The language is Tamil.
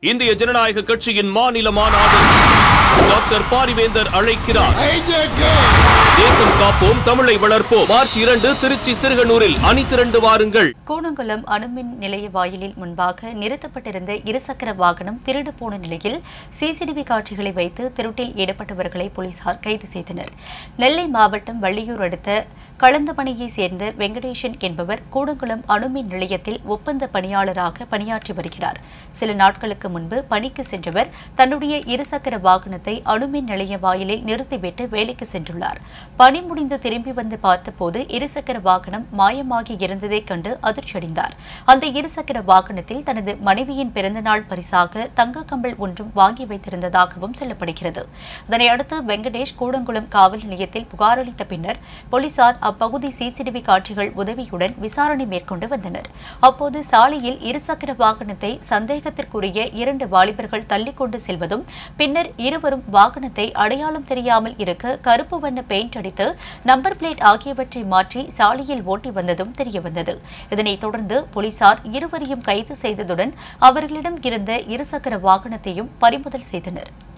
இந்திய ஜனநாயக கட்சியின் மாநில மாநாடு டாக்டர் பாரிவேந்தர் அழைக்கிறார் தேசம் காப்போம் தமிழை வளர்ப்போம் மார்ச் இரண்டு திருச்சி சிறுகனூரில் அணி திரண்டு வாருங்கள் கூடங்குளம் அணுமின் நிலைய வாயிலில் முன்பாக நிறுத்தப்பட்டிருந்த இருசக்கர வாகனம் திருடு போன நிலையில் சிசிடிவி காட்சிகளை வைத்து திருட்டில் ஈடுபட்டவர்களை போலீசார் கைது செய்தனர் நெல்லை மாவட்டம் வள்ளியூர் அடுத்த களந்தமணியை சேர்ந்த வெங்கடேசன் என்பவர் கூடங்குளம் அணுமின் நிலையத்தில் ஒப்பந்த பணியாளராக பணியாற்றி வருகிறார் சில நாட்களுக்கு முன்பு பணிக்கு சென்றவர் தன்னுடைய இருசக்கர வாகனத்தை அணுமின் நிலைய வாயிலில் நிறுத்திவிட்டு வேலைக்கு சென்றுள்ளார் பணி முடிந்து திரும்பி வந்து பார்த்தபோது இருசக்கர வாகனம் மாயமாகி இருந்ததைக் கண்டு அதிர்ச்சியடைந்தார் அந்த இருசக்கர வாகனத்தில் தனது மனைவியின் பிறந்தநாள் பரிசாக தங்க கம்பல் ஒன்றும் வாங்கி வைத்திருந்ததாகவும் சொல்லப்படுகிறது இதனை அடுத்து வெங்கடேஷ் கூடங்குளம் காவல் நிலையத்தில் புகார் அளித்த பின்னர் போலீசார் அப்பகுதி சிசிடிவி காட்சிகள் உதவியுடன் விசாரணை மேற்கொண்டு வந்தனர் அப்போது சாலையில் இருசக்கர வாகனத்தை சந்தேகத்திற்குரிய இரண்டு வாலிபர்கள் தள்ளிக்கொண்டு செல்வதும் பின்னர் இருவரும் வாகனத்தை அடையாளம் தெரியாமல் இருக்க கருப்பு வண்ண பெயிண்ட் அடித்து நம்பர் பிளேட் ஆகியவற்றை மாற்றி சாலையில் ஓட்டி வந்ததும் தெரியவந்தது இதனைத் தொடர்ந்து போலீசார் இருவரையும் கைது செய்ததுடன் அவர்களிடம் இருந்த இருசக்கர வாகனத்தையும் பறிமுதல் செய்தனர்